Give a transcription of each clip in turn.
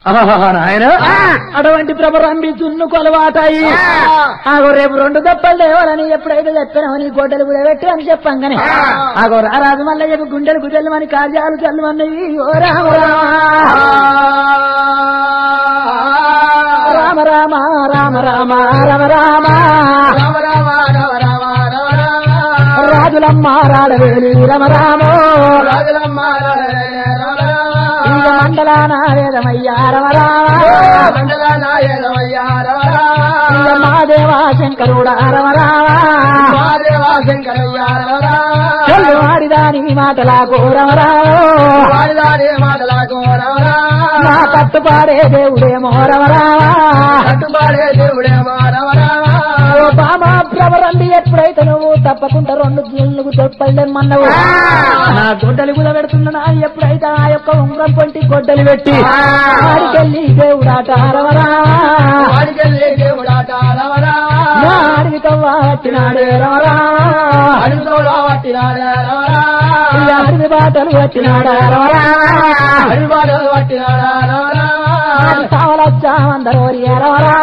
నాయన అటువంటి ప్రభరంబి చున్ను కొలవాటాయి ఆగో రేపు రెండు దప్పలు లేవాలని ఎప్పుడైతే చెప్పానో నీ గొడ్డలు కూడా పెట్టు అని చెప్పంగానే ఆగో రారాజు మళ్ళీ చెప్పి గుండెలు గుడ్డలు అని కార్యాలు చల్లమన్నవి ఓ రామ రామ రామ రామ రామ రామ రామ రాజులమ్మ రాడవేలి రమ రామో ఇక మండలాన వేదమయ్యా రమ రామ ఇక మాదేవా శంకరుడా రమ రామ చెల్లు ఆడిదాని మాటలాకు రమ రామ నా కట్టుపాడే దేవుడేమో రమ రామ ఓ బామ ప్రవరండి ఎప్పుడైతే నువ్వు తప్పకుండా రెండు గిళ్ళకు తొప్పలేమన్నావు నా గొడ్డలి కూడా పెడుతున్నా నా ఎప్పుడైతే ఆ యొక్క ఉంగరం పొంటి గొడ్డలి పెట్టి ఆడికెళ్ళి దేవుడాట రమరా నా అడిగి వచ్చినాడే రమరా ఇలా అడిగి బాటలు వచ్చినాడా రమరా సావలచ్చా అందరూ రమరా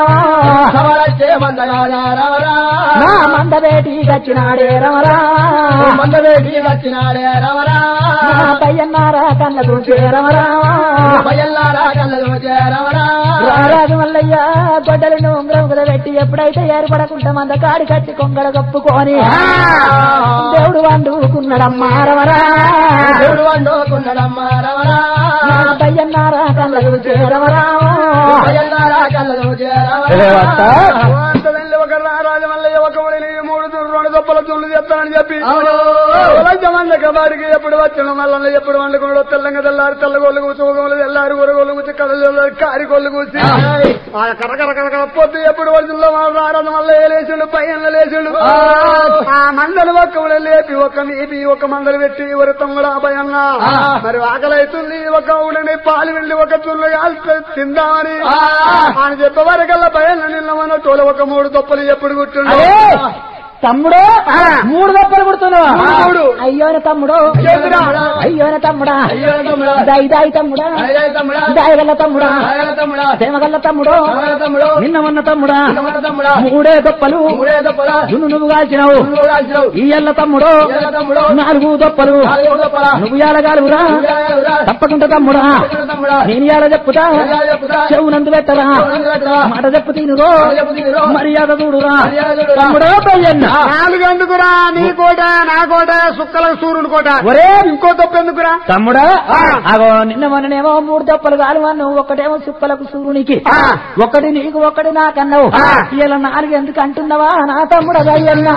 నా మంద బేటి వచ్చినాడే రమరా మందవేటి వచ్చినాడే రవరా నా పయ్యన్నారా కళ్ళ చూసే రమరా భయల్లారా కళ్ళలో చేరవరా రారాజు మల్లయ్య గొడ్డలను ఉంగరం కూడా పెట్టి ఎప్పుడైతే ఏర్పడకుండా మంద కాడి కట్టి కొంగడ కప్పుకొని దేవుడు వండుకున్నాడమ్మా రమరా దేవుడు వండుకున్నాడమ్మ రవరా పయ్యన్నారా కళ్ళ చూసే రమరా భయల్లారా కళ్ళలో దేవత. ఒక రారాజు మల్లయ్య ఒక ఒడిని మూడు తుర్రు రెండు దొప్పల తుళ్ళు చెప్తానని చెప్పి అవును మంది కబారికి ఎప్పుడు వచ్చిన మళ్ళీ ఎప్పుడు వండుకున్నాడు తెల్లంగా తెల్లారి తెల్లగోళ్ళు కూసి ఒకగోళ్ళు తెల్లారి ఊరగోళ్ళు కూసి కళ్ళ కారిగోళ్ళు కూసి ఆ కరకర కరకర పొద్దు ఎప్పుడు వచ్చిందో మన రారాజు మళ్ళీ లేచుడు పైన లేచుడు ఆ మందలు ఒక్క ఊళ్ళో లేపి ఒక మేపి ఒక మందలు పెట్టి ఒక తమ్ముడు భయన్న మరి ఆకలి అవుతుంది ఒక ఊడని పాలు వెళ్ళి ఒక తుళ్ళు కాల్చి తిందామని ఆయన చెప్పే వరకల్లా భయం నిన్న మన తోల ఒక మూడు దొప్పలు ఎప్పుడు కూర్చుండు అదే తమ్ముడు మూడు దప్పలు పుడుతున్నావా మూడు. అయ్యోన తమ్ముడు అయ్యోన. అయ్యోన తమ్ముడా అయ్యో తమ్ముడా దాయి దాయి తమ్ముడా అయ్యో తమ్ముడా దాయగల్ల తమ్ముడా అయ్యో తమ్ముడా సేమగల్ల తమ్ముడు అయ్యో తమ్ముడు నిన్న ఉన్న తమ్ముడా అయ్యో తమ్ముడా మూడే దొప్పలు మూడే తప్పలా జున్ను నువ్వు కాల్చినావు నువ్వు రాసినావు ఈ ఎల్ల తమ్ముడు అయ్యో తమ్ముడు నాలుగు దొప్పలు నాలుగు తప్పలా నువ్వు ఏడగాలురా నువ్వు తప్పకుండా తమ్ముడా తమ్ముడా నేను ఏడ చెప్పుతా ఎలా చెప్పుతా చెవునందు పెట్టరా చెవునందు పెట్టరా? మాట చెప్పు తినురో చెప్పు తినురో? మర్యాద చూడురా మర్యాద చూడురా? తమ్ముడో పయ్యన్న నాలుగు ఎందుకురా నీ కోట నా కోట సుక్కల సూర్యుని కోట ఒరే ఇంకో తప్పు ఎందుకురా తమ్ముడా అగో నిన్న మొన్ననేమో మూడు దప్పలు కాలు అన్నావు ఒకటేమో సుక్కలకు సూర్యునికి ఒకటి నీకు ఒకటి నాకన్నావు ఇలా నాలుగు ఎందుకు అంటున్నావా నా తమ్ముడు అయ్యన్నా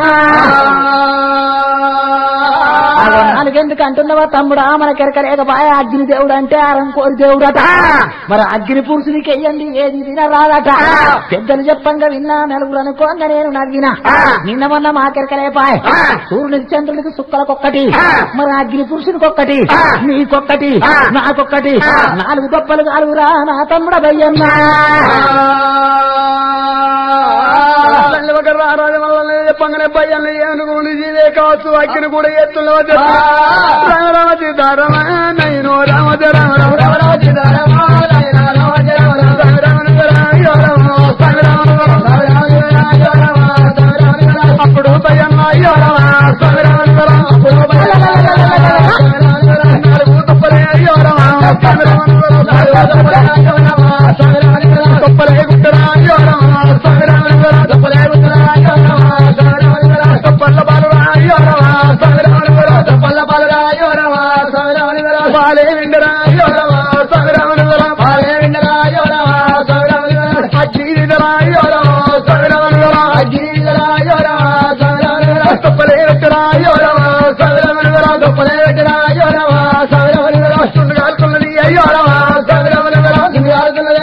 అగో నాలుగు ఎందుకు అంటున్నావా తమ్ముడా మన కెరకలేక బాయ అగ్ని దేవుడు అంటే ఆరం కోరి దేవుడట మరి అగ్ని పురుషునికి వెయ్యండి ఏది తిన రాదట పెద్దలు చెప్పంగా విన్నా నలుగురు అనుకోంగా నేను నవ్వినా నిన్న మొన్న మా కెరకలేపాయ్ సూర్యునికి చంద్రునికి సుక్కలకొక్కటి మరి అగ్ని పురుషునికి ఒక్కటి నీకొక్కటి నాకొక్కటి నాలుగు గొప్పలు కాలుగురా నా తమ్ముడ భయ్యన్నా తల్లి ఒక రారాజు వల్ల చెప్పంగానే భయాన్ని ఏనుగుని జీవే కావచ్చు అక్కిని కూడా ఎత్తుల్లో రామ రామ సీతారామ నైనో రామ రామ రామ రామ రామ సీతారామ నైనో రామ రామ రామ రామ అప్పుడు భయన్న అయ్యో రామ రామ రామ అప్పుడు నాలుగు తప్పలే అయ్యో రామ తప్పలే గుట్టరా అయ్యో రామ తప్పలే గుట్టరా అయ్యో రామ తప్పల్ల బాలురా అయ్యో రామ తప్పల్ల బాలురా అయ్యో రామ బాలే విండరా అయ్యో రామ బాలే విండరా అయ్యో రామ అజ్జీదిరా అయ్యో రామ అజ్జీదిరా అయ్యో రామ తప్పలే గుట్టరా అయ్యో రామ తప్పలే గుట్టరా అయ్యో రామ కాలుతున్నది అయ్యో రామ కాలుతున్నది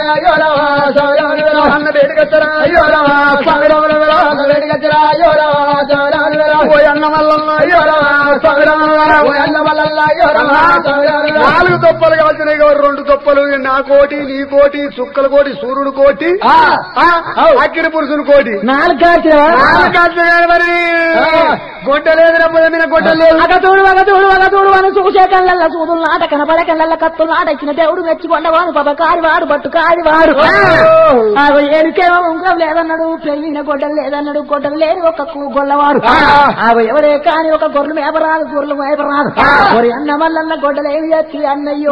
నాలుగు దొప్పలు కాల్చినాయి కాబట్టి రెండు దొప్పలు నా కోటి నీ కోటి చుక్కల కోటి సూర్యుడు కోటి ఆ. ఆ, అక్కిరి పురుషుని కోటి నాలుగు కాల్చినవా నాలుగు కాల్చినాయి మరి గొడ్డ లేదు రమ్మదమ్మిన గొడ్డ లేదు ఒక తోడు ఒక తోడు ఒక తోడు అని చూసే కళ్ళల్ల చూదులు నాట కనపడే కళ్ళల్ల కత్తులు నాట ఇచ్చిన దేవుడు మెచ్చుకొండవాడు పాప కారివాడు బట్టు కారివాడు ఆగో ఏడుకేమో ఉంగరం లేదన్నాడు పెళ్ళిన గొడ్డలు లేదన్నాడు గొడ్డలు లేని ఒక కు- గొల్లవాడు ఆగో ఎవరే కాని ఒక గొర్రెలు మేపరాదు గొర్రెలు మేపరాదు మరి అన్న మల్లన్న గొడ్డలు ఏమి చేస్తుంది అన్నయ్యో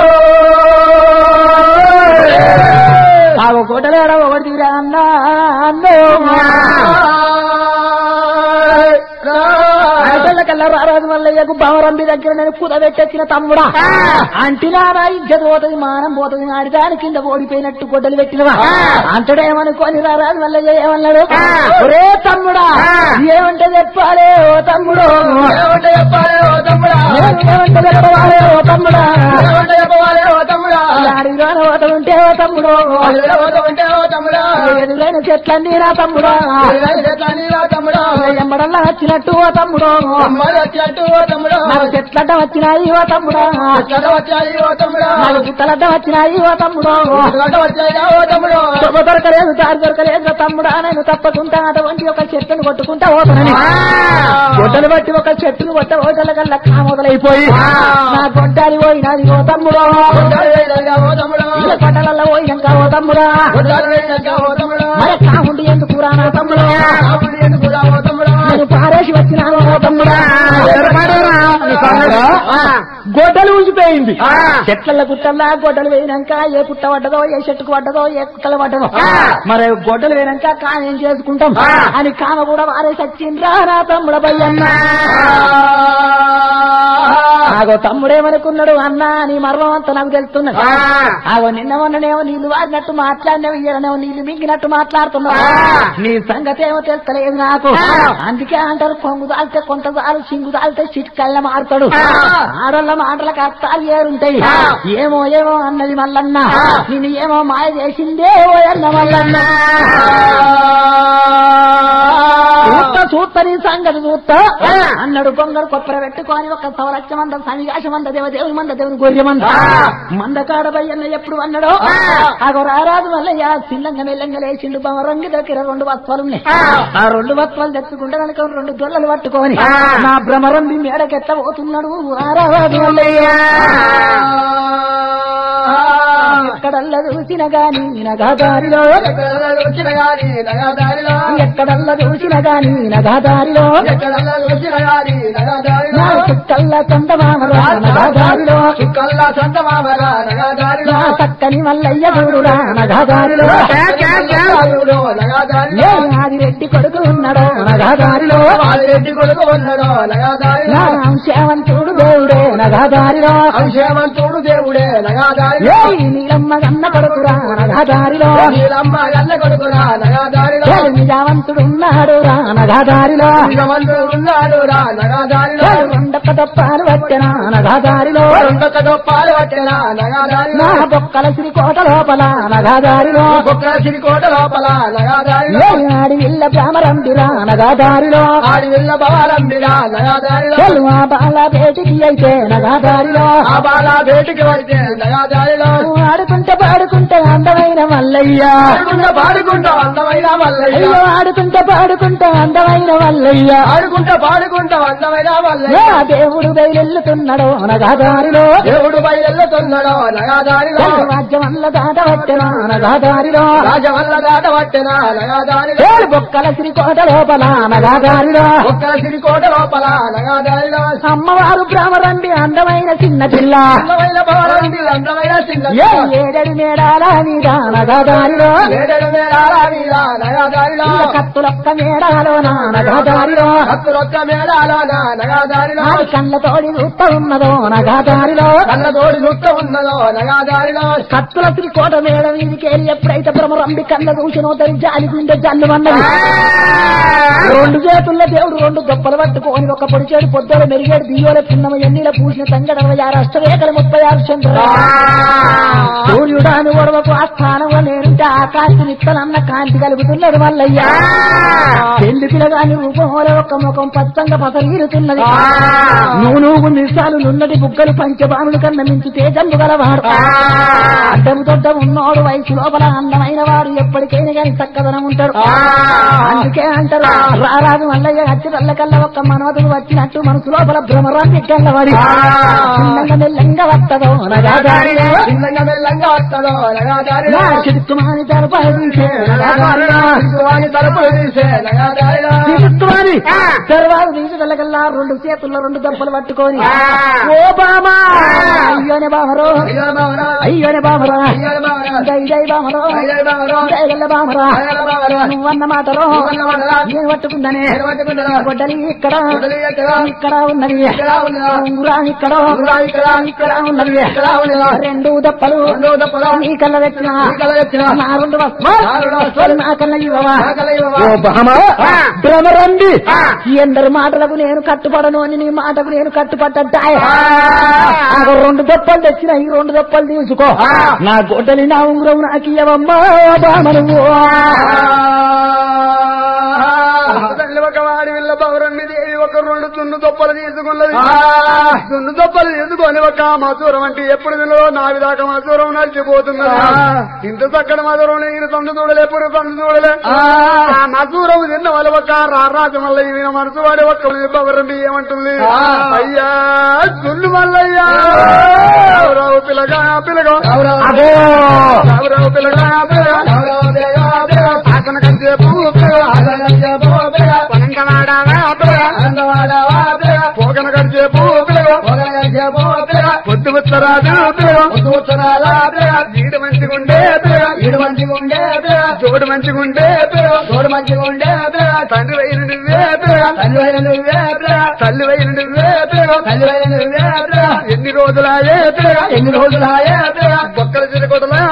ఆగో గొడ్డలేడ ఒకటి తీరా అన్న అన్నో ఆడపిల్ల కల్లా రారాజు మల్లయ్యకు బావరంబి దగ్గర నేను కుదబెట్టెచ్చిన తమ్ముడా అంటినా నా ఇజ్జత పోతుంది మానం పోతుంది ఆడి దాని కింద ఓడిపోయినట్టు గొడ్డలు పెట్టినవా అంటడేమనుకోని రారాజు మల్లయ్య ఏమన్నాడు ఒరే తమ్ముడా ఏమంటే చెప్పాలే ఓ తమ్ముడు ఏమంటే చెప్పాలే ఓ తమ్ముడా అడిగిరాన ఓత ఉంటే ఓ తమ్ముడు ఎదురైన చెట్లన్నీ నా తమ్ముడా ఎమ్మడల్లా వచ్చినట్టు ఓ తమ్ముడు నాకు చెట్లడ్డ వచ్చినాయి ఓ తమ్ముడా నాకు గుట్టలడ్డ వచ్చినాయి ఓ తమ్ముడు శుభ దొరకలేదు దారి దొరకలేదు తమ్ముడా నేను తప్పకుండా అటువంటి ఒక చెట్టును కొట్టుకుంటా పోతానని గొడ్డలు బట్టి ఒక చెట్టును కొట్ట ఓటల కల్లా కామొదలైపోయి నా గొడ్డాలి పోయినది ఓ తమ్ముడు ఇలా గొడ్డలల్లో పోయినాక ఓ తమ్ముడా మరి కాముండి ఎందుకు రా నా తమ్ముడు నేను పారేసి వచ్చినాను ఓ తమ్ముడా గొడ్డలు ఊసిపోయింది చెట్ల గుట్టల్లా గొడ్డలు వేయినాక ఏ పుట్ట పడ్డదో ఏ చెట్టుకు పడ్డదో ఏ కుట్టలు పడ్డదో మరి గొడ్డలు వేయినాక కాయం చేసుకుంటాం అని కామ కూడా వారే సచ్చిండ్రా నా తమ్ముడ బయ్యన్న ఆగో తమ్ముడేమనుకున్నాడు అన్నా నీ మర్మం అంతా నాకు తెలుస్తున్నది ఆగో నిన్న మొన్ననేమో నీళ్లు వాడినట్టు మాట్లాడినావు ఇయ్యడనేమో నీళ్లు మింగినట్టు మాట్లాడుతున్నావు నీ సంగతి ఏమో తెలుస్తలేదు నాకు అందుకే అంటారు కొంగు దాల్తే కొంత దాలు సింగు దాల్తే చిట్కల్ల మారుతాడు ఆడోళ్ళ మాటలకు అర్థాలు ఏరుంటాయి ఏమో ఏమో అన్నది మల్లన్న నిన్ను ఏమో మాయ చేసిందే ఓ అన్న మల్లన్న చూస్త చూస్త నీ సంగతి చూస్తా అన్నాడు బొంగరు కొప్పర పెట్టుకొని ఒక సవలక్ష మంద సన్నికాశ మంద దేవదేవుని మంద దేవుని గొర్రె మంద మంద కాడబయ్యన్న ఎప్పుడు అన్నాడో ఆగో రారాదు వల్ల యా సిల్లంగా మెల్లంగా లేచిండు బొమ్మరంగి దగ్గర రెండు వస్త్రాలు ఉన్నాయి ఆ రెండు వస్త్రాలు తెచ్చుకుంటే కనుక రెండు దొల్లలు పట్టుకొని నా భ్రమరంబి మేడకెట్ట పోతున్నాడు రారాదు వల్లయ్య ఎక్కడల్లా చూసిన గాని నగాదారిలో ఎక్కడల్లా చూసిన గాని నగాదారిలో నా చుక్కల్లా చందమామరా నగాదారిలో నా చక్కని మల్లయ్య చూడురా నగాదారిలో ఏ ఆదిరెడ్డి కొడుకు ఉన్నాడో నగాదారిలో రెడ్డి కొడుకు ఉన్నాడో నగాదారి నా అంశవంతుడు దేవుడే నగాదారిలో అంశవంతుడు దేవుడే నగాదారి ఏ నీలమ్మ గన్న కొడుకురా నగాదారిలో నీలమ్మ గల్ల కొడుకురా నగాదారిలో ఏ నిజావంతుడు ఉన్నాడు రా నగాదారిలో నిజమంతుడు ఉన్నాడు రా నగాదారిలో ఏ రెండొక్క తప్పాలు పట్టిన నగాదారిలో రెండొక్క దొప్పాలు పట్టిన నగాదారిలో నా బొక్కల శ్రీకోట లోపల నగాదారిలో కుక్కల సిరికోట లోపల నగాదారిలో ఏ ఆడి విల్ల భ్రమరంబిరా నగాదారిలో ఆడి వెళ్ళ బాలంబిరా నగాదారిలో చెల్లు ఆ బాల బేటికి అయితే నగాదారిలో ఆ బాల వేటికి వస్తే నగాదారిలో ఆడుకుంటే పాడుకుంటే అందమైన మల్లయ్య ఆడుకుంటా పాడుకుంటా అందమైన మల్లయ్య అయ్యో ఆడుకుంటే పాడుకుంటే అందమైన మల్లయ్య ఆడుకుంటా పాడుకుంటా అందమైన ఏ మల్లయ్య దేవుడు బయలుతున్నాడో నగాదారిలో దేవుడు బయలుతున్నాడో నగాదారిలో రాజ్యం వల్ల దాటవట్టెనా నగాదారిలో రాజవల్ల దాట పట్టిన నగాదారిలో ఏడు బొక్కల శ్రీకోట లోపల నగాదారిలో ఒక్కల సిరికోట లోపల నగాదారిలో అమ్మవారు భ్రమరండి అందమైన చిన్న పిల్ల అందమైన భవనంది అందమైన చిన్న ఏ ఏడడి మేడాల మీద నగాదారిలో ఏడేడు మేడాల మీద నగాదారిలో ఇళ్ళ కత్తులొక్క మేడాలో నా నగాదారిలో హక్కులొక్క మేడాల నగాదారిలో నాది కళ్ళతోడి చూస్తా ఉన్నదో నగాదారిలో కళ్ళ తోడి చుట్ట ఉన్నదో నగాదారిలో కత్తుల శ్రీకోట మేడ మీదికెళ్ళి ఎప్పుడైతే భ్రమరంబి కళ్ళ చూసినో తరి జాలి గుండె జల్లు అన్నది రెండు చేతుల్లో దేవుడు రెండు గొప్పలు పట్టుకొని ఒక పొడిచేడు పొద్దులు మెరిగేడు బియ్యోల పున్నమ ఎన్నిల పూసిన తంగడ అరవై ఆరు అష్టరేఖలు ముప్పై ఆరు చంద్ర సూర్యుడాను ఒడవకు ఆ స్థానంలో నేను అంటే ఆ కాంతి నిత్తలన్న కాంతి కలుగుతున్నది మల్లయ్య పెళ్లి పిల్లగాని రూపంలో ఒక ముఖం పచ్చంగా పసరీరుతున్నది నువ్వు నువ్వు నిశాలు నున్నటి బుగ్గలు పంచబాణులు కన్న మించి తేజంబు గలవాడు అడ్డము తొడ్డ ఉన్నోడు వయసు లోపల అందమైన వాడు ఎప్పటికైనా కానీ చక్కదనం ఉంటాడు అందుకే అంటారు రారాజు మల్లయ్య హత్య కల్ల ఒక్క మనవతుడు వచ్చినట్టు మనసు లోపల భ్రమరాన్ని గల్లవాడి చిన్నంగా మెల్లంగా వస్తదో నగాదారిలో చిన్నంగా మెల్లంగా వస్తాడో నగాదారిలో నా చిత్తుమాని తరపడి తీసే నగాదారిలో వాని తలుపులు తీసే నగాదారిలో చిత్తుమాని తర్వాత తీసి వెళ్ళగల్లా రెండు చేతుల్లో రెండు దెబ్బలు పట్టుకొని ఓ బామా అయ్యోనే బామరో అయ్యో బావరా అయ్యోనే బామరా అయ్యో బావరా జై జై బామరో అయ్యో బావరా జై గల్ల బామరా అయ్యో బావరా నువ్వన్న మాటలో నువ్వన్న మాటలో నేను పట్టుకుందనే పట్టుకుంటారా గొడ్డలి ఇక్కడ గొడ్డలి ఎక్కడ? ఇక్కడ ఉన్నది ఇక్కడ ఉన్నదా? ఉంగురా ఇక్కడ ఉంగురా ఇక్కడ? ఇక్కడ ఉన్నది ఇక్కడ ఉన్నదా? రెండు దప్పలు రెండో దప్పలు? నీ కళ్ళ తెచ్చిన నీ కళ్ళ తెచ్చిన? నా రెండు వస్త్రాలు నా రెండు వస్త్రాలు? నా కళ్ళ ఇవ్వవా నా కళ్ళ ఇవ్వవా? ఓ బహమా ఆ. భ్రమరండి ఆ. ఈ ఎందరి మాటలకు నేను కట్టుపడను అని నీ మాటకు నేను కట్టుపడ్డాయి ఆ. నాకు రెండు దప్పలు తెచ్చిన ఈ రెండు దప్పలు తీసుకో ఆ. నా గొడ్డలి నా ఉంగరం నాకు ఇవ్వమ్మా బామను తల్లి ఒక వాడి విల్ల పౌరమ్మి దేవి ఒక రెండు దున్ను దొప్పలు తీసుకున్నది దున్ను దొప్పలు తీసుకొని ఒక మసూరం అంటే ఎప్పుడు వినలో నావి దాకా మసూరం నడిచిపోతున్నది ఇంత చక్కటి మధురం నేను తండ్రి చూడలే ఎప్పుడు తండ్రి చూడలే ఆ మసూరం తిన్న వాళ్ళ ఒక రారాజు మల్ల ఈయన మనసు వాడి ఒక్క పౌరమ్మి ఏమంటుంది అయ్యా దున్ను మల్లయ్యా రావు పిల్లగా పిల్లగా అదో రావు పిల్లగా పిల్లగా ఆసన కంటే పువ్వు పిల్లగా పనంగనాడావా పిల్లగా పోగన కంటే పువ్వు పిల్లగా పొద్దు ముచ్చరాజు పిల్లగా ఈడు మంచిగుండే పిల్లగా జోడు మంచిగుండే పిల్లగా తండ్రి వైన నువ్వే పిల్లగా తల్లి వైన నువ్వే పిల్లగా ఎన్ని రోజులాయే పిల్లగా ఎన్ని రోజులాయే బొక్కల చిరకొడలా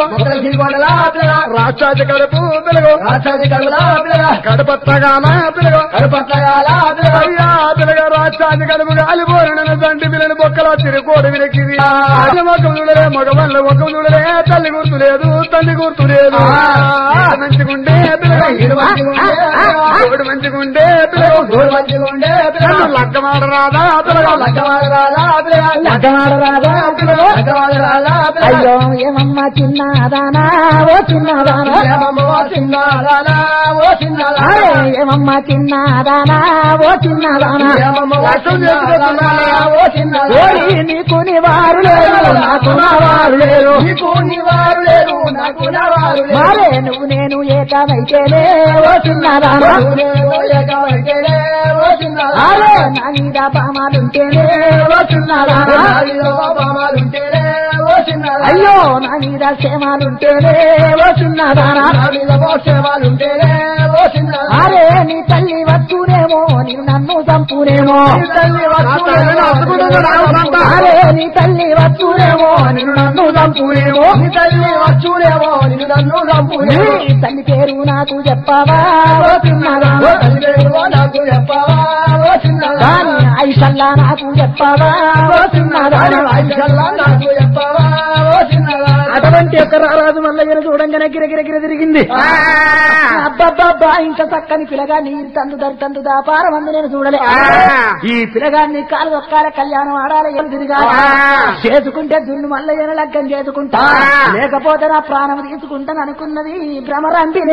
పిల్లగా రాష్ట్రాజ కడుపు పిల్లగా రాష్ట్రాది కడుపులా కడపత్తగాల పిల్లగా కడుపట్టగాల అయ్యా పిల్లగా రాష్ట్రాన్ని కడుపు గాలిపోయిన తండ్రి పిల్లని బొక్కల చిరుకోడు వినకిది మొక్కం చూడలే మగవాళ్ళ మొక్కం చూడలే తల్లి గుర్తు లేదు తండ్రి గుర్తు లేదు ఈడు మంచిగుండే పిల్లగా ఈడు మంచిగుండే ఈడు మంచిగుండే పిల్లగా గోడు మంచిగా ఉండే నన్ను లగ్గమాట రాదా పిల్లగా లగ్గవాడరాలా లగ్గమాడరాదా లగ్గవాడరాలా అయ్యో ఏమమ్మా చిన్నదానా ఓ చిన్నదానా ఏమమ్మో చిన్నారాలా ఓ చిన్నారా అరే ఏమమ్మా చిన్నదానా ఓ చిన్నదానా ఏమమ్మో చిన్నారాలా ఓ చిన్నారా ఓరి నీకు నివారు లేరు నాకు వారు లేరు నీకు నీవారు లేరు నాకు నవారు లేరు మారే నువ్వు నేను ఏకమైతేనే ఓ చిన్నదానా నేను ఏకమైతేనే ఓ చిన్నారా అరే నా మీద పామాలుంటేనే ఓ చిన్నదానా నాడిలో బామాలుంటేనే ఓ చిన్నారా అయ్యో నా మీద క్షేమాలుంటేనే ఓ చిన్నదానా నాడిలో సేవలుంటేనే ఓ చిన్నారా అరే నీ తల్లి వచ్చునేమో నేను నన్ను చంపునేమో నీ తల్లి వచ్చునేమో అరే నీ తల్లి వచ్చునేమో నేను నన్ను చంపునేమో నీ తల్లి వచ్చునేమో నిన్ను నన్ను చంపునేమో నీ తల్లి పేరు నాకు చెప్పవా ఓ చిన్నదానా ఓ తల్లి పేరు నాకు చెప్పవా ఓ చిన్నారా దాని ఐసల్లా నాకు చెప్పవా ఓ చిన్నదానా ఐషల్లా నాకు చెప్పవా ఓ చిన్నారా అటువంటి ఒక రారాజు మల్లయ్యను చూడంగానే గిరగిర గిర తిరిగింది అబ్బబ్బబ్బా ఇంకా చక్కని పిల్లగా నీ తందు దరి తందు దాపారం అందు నేను చూడలే ఈ పిల్లగాన్ని కాలు ఒక్కాల కళ్యాణం ఆడాలి ఏం తిరిగా చేసుకుంటే దున్ను మల్లయ్యను లగ్గం చేసుకుంటా లేకపోతే నా ప్రాణం తీసుకుంటాను అనుకున్నది భ్రమరంపి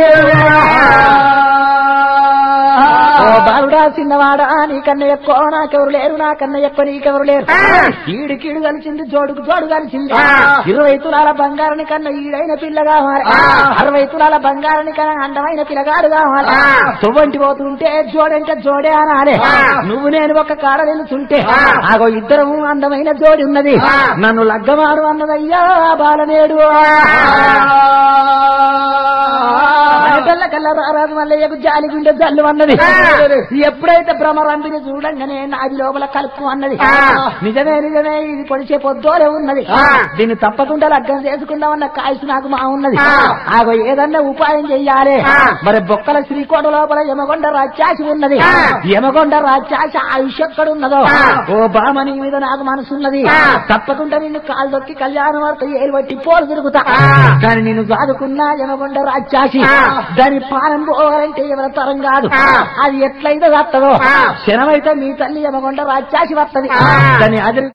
ఓ బాలుడా చిన్నవాడా నీకన్నా ఎక్కువ నాకెవరు లేరు నాకన్నా ఎక్కువ నీకెవరు లేరు ఈడు కీడు కలిసింది జోడుకు జోడు కలిసింది ఇరవై తులాల బంగారాని కన్నా ఈడైన పిల్ల కావాలి అరవై తులాల బంగారాని కన్నా అందమైన పిల్లగాడు కావాలి తువ్వంటి పోతుంటే జోడంటే జోడే అనాలే నువ్వు నేను ఒక కాడ నిలుచుంటే ఆగో ఇద్దరము అందమైన జోడి ఉన్నది నన్ను లగ్గమాడు అన్నదయ్యా బాలనేడు కల్లా రారాజు మల్లయ్యకు జాలి గుండె జల్లు అన్నది ఎప్పుడైతే భ్రమరంబిని చూడంగానే నాది లోపల కలుపు అన్నది నిజమే నిజమే ఇది పొడిచే పొద్దోరే ఉన్నది దీన్ని తప్పకుండా లగ్గం చేసుకుందామన్న కాయసు నాకు మా ఉన్నది ఆగో ఏదన్నా ఉపాయం చెయ్యాలి మరి బొక్కల శ్రీకోట లోపల యమగొండ రాక్షాసి ఉన్నది యమగొండ రాక్షాసి ఆయుష్ ఎక్కడున్నదో ఓ బామని మీద నాకు మనసున్నది తప్పకుండా నిన్ను కాలు దొక్కి కళ్యాణం వార్త ఏలు బట్టి పోలు తిరుగుతా కానీ నేను సాదుకున్నా యమగొండ రాక్షాసి దాని పానం పోవాలంటే ఎవరి తరం కాదు అది ఎట్లయితే వస్తుందో క్షణమైతే మీ తల్లి యమగొండ రాక్షాసి వస్తది దాన్ని అదిరి